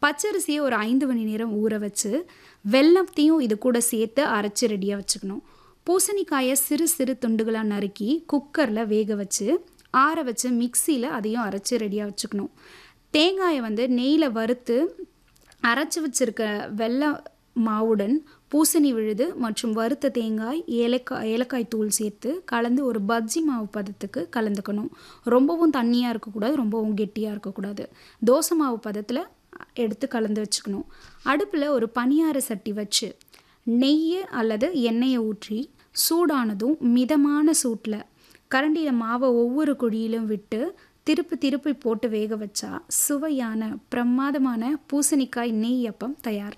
பச்சரிசியை ஒரு ஐந்து மணி நேரம் ஊற வச்சு வெல்லத்தையும் இது கூட சேர்த்து அரைச்சி ரெடியாக வச்சுக்கணும் பூசணிக்காயை சிறு சிறு துண்டுகளாக நறுக்கி குக்கரில் வேக வச்சு ஆற வச்சு மிக்சியில் அதையும் அரைச்சி ரெடியாக வச்சுக்கணும் தேங்காயை வந்து நெய்யில் வறுத்து அரைச்சி வச்சிருக்க வெள்ளை மாவுடன் பூசணி விழுது மற்றும் வறுத்த தேங்காய் ஏலக்காய் ஏலக்காய் தூள் சேர்த்து கலந்து ஒரு பஜ்ஜி மாவு பதத்துக்கு கலந்துக்கணும் ரொம்பவும் தண்ணியாக இருக்கக்கூடாது ரொம்பவும் கெட்டியாக இருக்கக்கூடாது தோசை மாவு பதத்தில் எடுத்து கலந்து வச்சுக்கணும் அடுப்பில் ஒரு பனியார சட்டி வச்சு நெய் அல்லது எண்ணெயை ஊற்றி சூடானதும் மிதமான சூட்டில் கரண்டியில் மாவை ஒவ்வொரு குழியிலும் விட்டு திருப்பி திருப்பி போட்டு வேக வச்சா சுவையான பிரமாதமான பூசணிக்காய் நெய் அப்பம் தயார்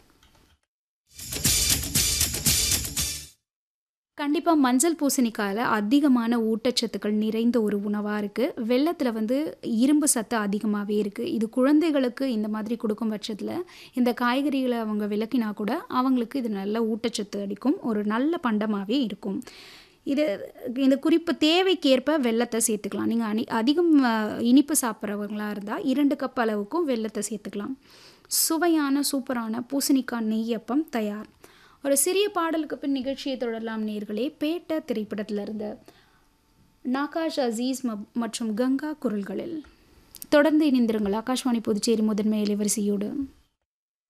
கண்டிப்பாக மஞ்சள் பூசணிக்காயில் அதிகமான ஊட்டச்சத்துக்கள் நிறைந்த ஒரு உணவாக இருக்குது வெள்ளத்தில் வந்து இரும்பு சத்து அதிகமாகவே இருக்குது இது குழந்தைகளுக்கு இந்த மாதிரி கொடுக்கும் பட்சத்தில் இந்த காய்கறிகளை அவங்க விளக்கினா கூட அவங்களுக்கு இது நல்ல ஊட்டச்சத்து அளிக்கும் ஒரு நல்ல பண்டமாகவே இருக்கும் இது இந்த குறிப்பு தேவைக்கேற்ப வெள்ளத்தை சேர்த்துக்கலாம் நீங்கள் அனி அதிகம் அஹ், இனிப்பு சாப்பிட்றவங்களா இருந்தால் இரண்டு கப் அளவுக்கும் வெள்ளத்தை சேர்த்துக்கலாம் சுவையான சூப்பரான பூசணிக்காய் நெய்யப்பம் தயார் ஒரு சிறிய பாடலுக்கு பின் நிகழ்ச்சியை தொடரலாம் நேர்களே பேட்ட திரைப்படத்திலிருந்து நாகாஷ் அசீஸ் ம- மற்றும் கங்கா குரல்களில் தொடர்ந்து இணைந்திருங்கள் ஆகாஷ்வாணி புதுச்சேரி முதன்மை இளவரசியோடு